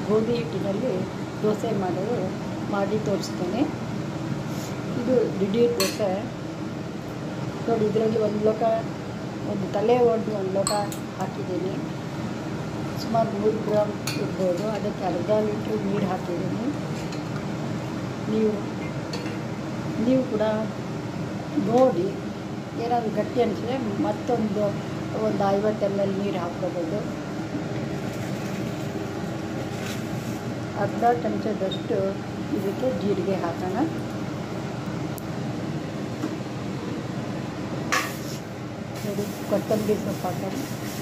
ಗೋಧಿ ಹಿಟ್ಟಿನಲ್ಲಿ ದೋಸೆ ಮಾಡೋದು ಮಾಡಿ ತೋರಿಸ್ತೇನೆ ಇದು ದಿಢೀರ್ ದೋಸೆ ನೋಡಿ ಇದರಲ್ಲಿ ಒಂದು ಲೋಟ ಒಂದು ತಲೆ ಒಡ್ದು ಒಂದು ಲೋಟ ಹಾಕಿದ್ದೀನಿ ಸುಮಾರು ನೂರು ಗ್ರಾಮ್ ಇರ್ಬೋದು ಅದಕ್ಕೆ ಅರ್ಧ ಲೀಟ್ರ್ ನೀರು ಹಾಕಿದ್ದೀನಿ ನೀವು ನೀವು ಕೂಡ ನೋಡಿ ಏನಾದರೂ ಗಟ್ಟಿ ಅನಿಸಿದ್ರೆ ಮತ್ತೊಂದು ಒಂದು ಐವತ್ತು ಎಮ್ ಎಲ್ ನೀರು ಹಾಕ್ಕೋಬೋದು ಅರ್ಧ ಚಮಚದಷ್ಟು ಇದಕ್ಕೆ ಜೀರಿಗೆ ಹಾಕೋಣ ನೋಡಿ ಕೊತ್ತಂಬರಿ ಸೊಪ್ಪು ಹಾಕೋಣ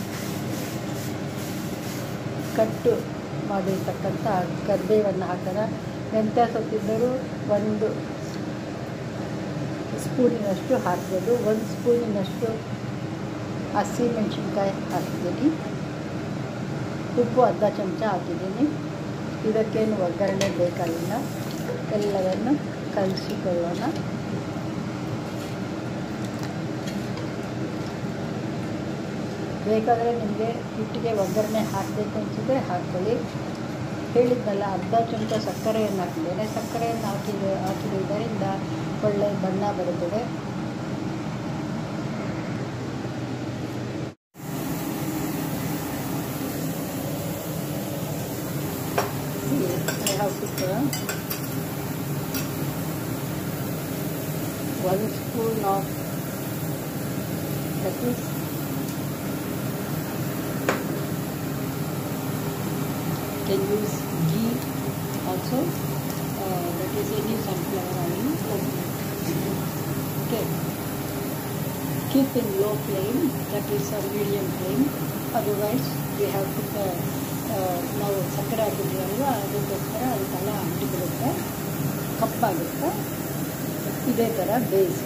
ಕಟ್ಟು ಮಾಡಿರ್ತಕ್ಕಂಥ ಕರಿಬೇವನ್ನು ಹಾಕೋಣ ಮೆಂತ್ಯ ಸೊಪ್ಪಿದ್ದರೂ ಒಂದು ಸ್ಪೂನಿನಷ್ಟು ಹಾಕ್ಬೋದು ಒಂದು ಸ್ಪೂನಿನಷ್ಟು ಹಸಿಮೆಣಸಿನ್ಕಾಯಿ ಹಾಕಿದ್ದೀನಿ ಉಪ್ಪು ಅರ್ಧ ಚಮಚ ಹಾಕಿದ್ದೀನಿ ಇದಕ್ಕೇನು ಒಗ್ಗರಣೆ ಬೇಕಾಗಿಲ್ಲ ಎಲ್ಲವನ್ನು ಕಲಿಸಿಕೊಳ್ಳೋಣ ಬೇಕಾದರೆ ನಿಮಗೆ ಹಿಟ್ಟಿಗೆ ಒಗ್ಗರಣೆ ಹಾಕಬೇಕು ಅನಿಸಿದ್ರೆ ಹಾಕ್ಕೊಳ್ಳಿ ಹೇಳಿದ್ನಲ್ಲ ಅರ್ಧ ಚಮಚ ಸಕ್ಕರೆಯನ್ನು ಹಾಕಿದ್ದೇನೆ ಸಕ್ಕರೆಯನ್ನು ಹಾಕಿದ ಹಾಕಿರುವುದರಿಂದ ಒಳ್ಳೆಯ ಬಣ್ಣ ಬರುತ್ತದೆ I have to put one spoon of that is can use ghee also uh, that is any sunflower oil okay keep in low flame that is a medium flame otherwise we have to uh, uh, ನಾವು ಸಕ್ಕರೆ ಹಾಕಿದ್ದೀವಲ್ವ ಅದಕ್ಕೋಸ್ಕರ ಅದಕ್ಕೆಲ್ಲ ಅಂಟಿಬಿಡುತ್ತೆ ಕಪ್ಪಾಗುತ್ತೆ ಇದೇ ಥರ ಬೇಯಿಸಿ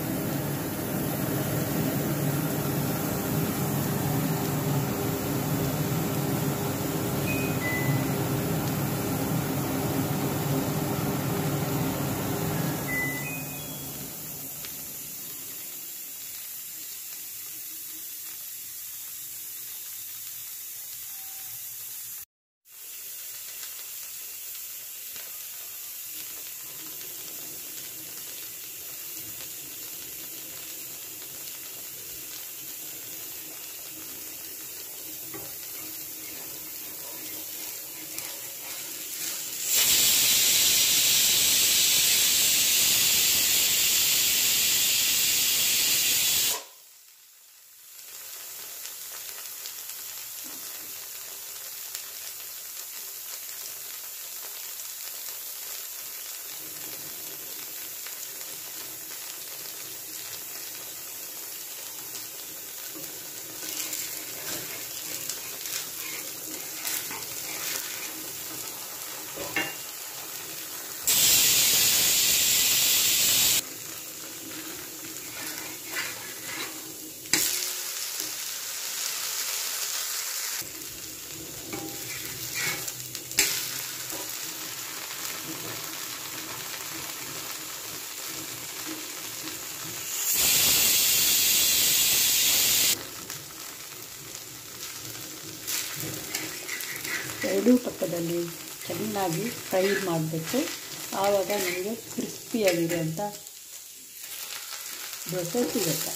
ಎರಡೂ ಪಕ್ಕದಲ್ಲಿ ಚೆನ್ನಾಗಿ ಫ್ರೈ ಮಾಡಬೇಕು ಆವಾಗ ನಮಗೆ ಕ್ರಿಸ್ಪಿಯಾಗಿರುವಂಥ ದೋಸೆ ಸಿಗುತ್ತೆ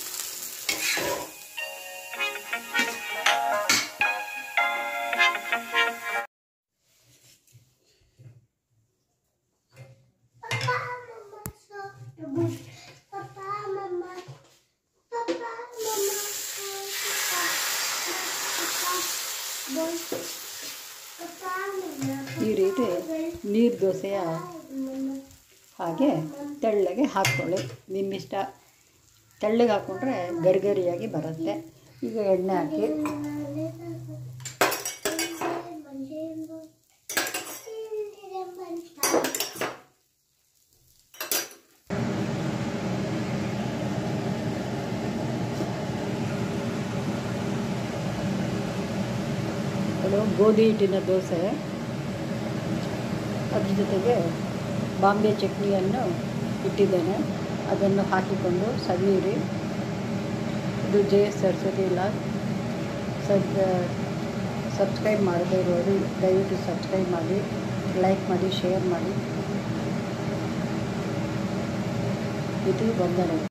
ಈ ರೀತಿ ನೀರು ದೋಸೆಯ ಹಾಗೆ ತೆಳ್ಳಗೆ ಹಾಕ್ಕೊಳ್ಳಿ ನಿಮ್ಮಿಷ್ಟ ತೆಳ್ಳಗೆ ಹಾಕ್ಕೊಂಡ್ರೆ ಗರಿಗರಿಯಾಗಿ ಬರುತ್ತೆ ಈಗ ಎಣ್ಣೆ ಹಾಕಿ ಅದು ಗೋಧಿ ಹಿಟ್ಟಿನ ದೋಸೆ ಅದ್ರ ಜೊತೆಗೆ ಬಾಂಬೆ ಚಟ್ನಿಯನ್ನು ಇಟ್ಟಿದ್ದೇನೆ ಅದನ್ನು ಹಾಕಿಕೊಂಡು ಸವಿಯಿರಿ ಇದು ಜೆ ಎಸ್ ಸರಸ್ವತಿ ಇಲ್ಲ ಸರ್ ಸಬ್ಸ್ಕ್ರೈಬ್ ಮಾಡದೇ ಇರೋರು ದಯವಿಟ್ಟು ಸಬ್ಸ್ಕ್ರೈಬ್ ಮಾಡಿ ಲೈಕ್ ಮಾಡಿ ಶೇರ್ ಮಾಡಿ ಇದು ವಂದನೆ